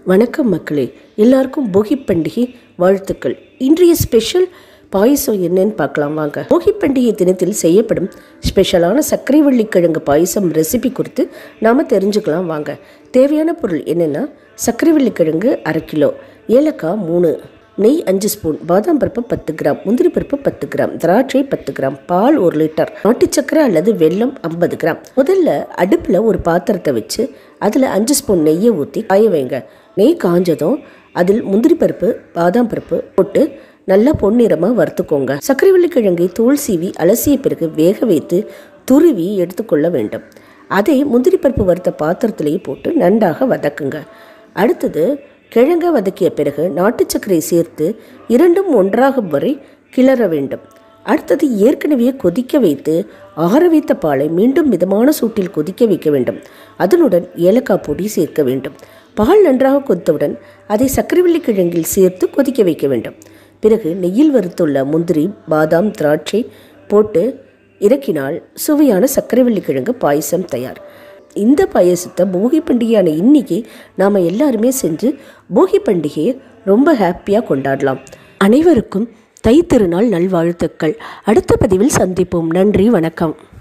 வணக்கம் மக்களே எல்லாருக்கும் போகி பண்டிகை வாழ்த்துக்கள் இன்றைய ஸ்பெஷல் பாயசம் என்னன்னு பார்க்கலாம் வாங்க போகி பண்டிகை தினத்தில் செய்யப்படும் ஸ்பெஷலான சர்க்கரை வள்ளிக்கிழங்கு பாயசம் ரெசிபி குறித்து நாம் தெரிஞ்சுக்கலாம் வாங்க தேவையான பொருள் என்னென்னா சர்க்கரை வள்ளிக்கிழங்கு அரை கிலோ ஏலக்காய் மூணு நெய் அஞ்சு ஸ்பூன் பாதாம் பருப்பு பத்து கிராம் முந்திரி பருப்பு பத்து கிராம் திராட்சை பத்து கிராம் பால் ஒரு லிட்டர் நாட்டு சக்கரை அல்லது வெல்லம் ஐம்பது கிராம் முதல்ல அடுப்பில் ஒரு பாத்திரத்தை வச்சு அதில் அஞ்சு ஸ்பூன் நெய்யை ஊற்றி காய வைங்க நெய் காஞ்சதும் அதில் முந்திரி பருப்பு பாதாம் பருப்பு போட்டு நல்லா பொன்னிறமாக வறுத்துக்கோங்க சர்க்கரை கிழங்கை தோல் சீவி அலசிய பிறகு வேக வைத்து துருவி எடுத்துக்கொள்ள வேண்டும் அதை முந்திரி பருப்பு வறுத்த பாத்திரத்திலேயே போட்டு நன்றாக வதக்குங்க அடுத்தது கிழங்க வதக்கிய பிறகு நாட்டு சர்க்கரை சேர்த்து இரண்டும் ஒன்றாகும் வரை கிளற வேண்டும் அடுத்தது ஏற்கனவே கொதிக்க வைத்து ஆற வைத்த பாலை மீண்டும் மிதமான சூட்டில் கொதிக்க வைக்க வேண்டும் அதனுடன் ஏலக்காய் பொடி சேர்க்க வேண்டும் பால் நன்றாக கொத்தவுடன் அதை சர்க்கரைவள்ளி கிழங்கில் சேர்த்து கொதிக்க வைக்க வேண்டும் பிறகு நெய்யில் வறுத்துள்ள முந்திரி பாதாம் திராட்சை போட்டு இறக்கினால் சுவையான சர்க்கரைவள்ளி கிழங்கு பாயசம் தயார் இந்த பாயசத்தை போகி பண்டிகையான இன்னைக்கு நாம் எல்லாருமே செஞ்சு போகி பண்டிகையை ரொம்ப ஹாப்பியாக கொண்டாடலாம் அனைவருக்கும் தை திருநாள் நல்வாழ்த்துக்கள் அடுத்த பதிவில் சந்திப்போம் நன்றி வணக்கம்